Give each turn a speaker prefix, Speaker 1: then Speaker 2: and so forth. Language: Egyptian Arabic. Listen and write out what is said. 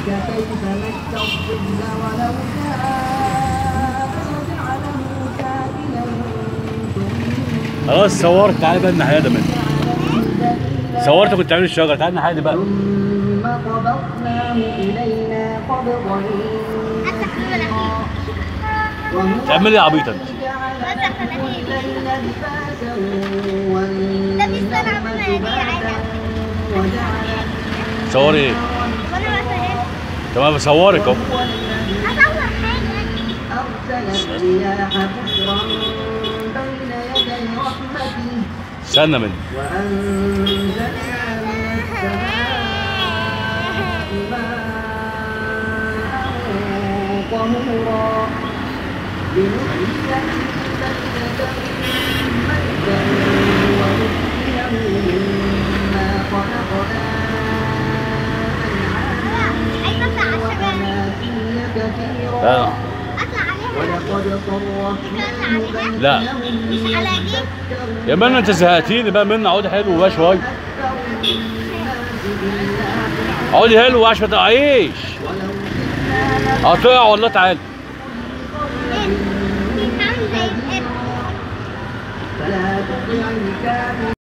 Speaker 1: كيف مس الظل ولو شاء جعله ساكنا ثم
Speaker 2: خلاص صورت تعالى بقى الناحيه ده منه صورت كنت عامل الشجره تعالى الناحيه دي بقى
Speaker 1: ثم قبضناه إلينا قبضا يسيرا وهو
Speaker 2: تعمل ايه يا عبيط انت
Speaker 1: جعل لكم الليل لباسا
Speaker 3: ده بيصنع
Speaker 1: والنهار
Speaker 3: منها دي عادة.
Speaker 1: سباتا وجعل
Speaker 2: صوري ايه
Speaker 3: وانا مثلا
Speaker 2: طب انا بصورك اهو
Speaker 1: هو الذي
Speaker 3: اصور حاجه
Speaker 1: أرسل الرياح بشرا بين يدي رحمته
Speaker 2: استنى مني
Speaker 1: وأنزلنا من السماء ماء طهورا لنحيي بلدة ميتا ونسقيه مما خلقنا
Speaker 3: عايزه اطلع على الشجره
Speaker 1: وأناسيا كثيرا
Speaker 2: لا
Speaker 3: اطلع عليها
Speaker 1: ولقد صرفناه
Speaker 2: لا.
Speaker 3: مش على دي
Speaker 2: يا مان انت زهقتيني بقى مني اقعدي حلو بقى شويه اقعدي حلو عشان ما تقعيش هتقع والله تعالى
Speaker 3: عامل زي القرد
Speaker 1: فلا تطع الكافرين